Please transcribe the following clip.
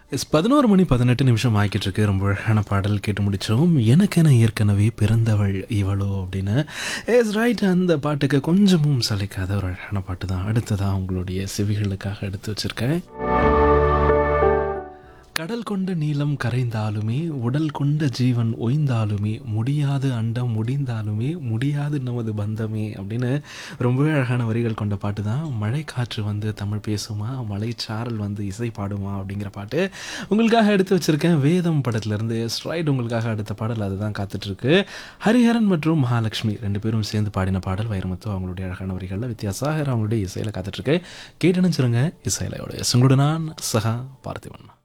S பதினோரு மணி பதினெட்டு நிமிஷம் ஆகிக்கிட்டு இருக்கு ரொம்ப அழகான பாடல் கேட்டு முடித்தோம் எனக்கென ஏற்கனவே பிறந்தவள் இவளோ அப்படின்னு எஸ் ரைட் அந்த பாட்டுக்கு கொஞ்சமும் சலிக்காத ஒரு அழகான பாட்டு தான் அடுத்ததான் உங்களுடைய செவிகளுக்காக எடுத்து வச்சிருக்கேன் கடல் கொண்ட நீளம் கரைந்தாலுமே உடல் கொண்ட ஜீவன் ஒய்ந்தாலுமே முடியாது அண்டம் முடிந்தாலுமே முடியாது நமது பந்தமே அப்படின்னு ரொம்பவே அழகான வரிகள் கொண்ட பாட்டு தான் மழை காற்று வந்து தமிழ் பேசுமா மலைச்சாரல் வந்து இசை பாடுமா அப்படிங்கிற பாட்டு உங்களுக்காக எடுத்து வச்சிருக்கேன் வேதம் படத்துலேருந்து ஸ்ட்ரைட் உங்களுக்காக அடுத்த பாடல் அதுதான் காத்துட்ருக்கு ஹரிஹரன் மற்றும் மகாலட்சுமி ரெண்டு பேரும் சேர்ந்து பாடின பாடல் வைரமுத்து அவங்களுடைய அழகான வரிகளில் வித்யாசாகர் அவங்களுடைய இசையில் காத்துட்ருக்கு கேட்டு நினச்சிருங்க இசையிலையோட உங்களோட நான் சகா பார்த்திவன்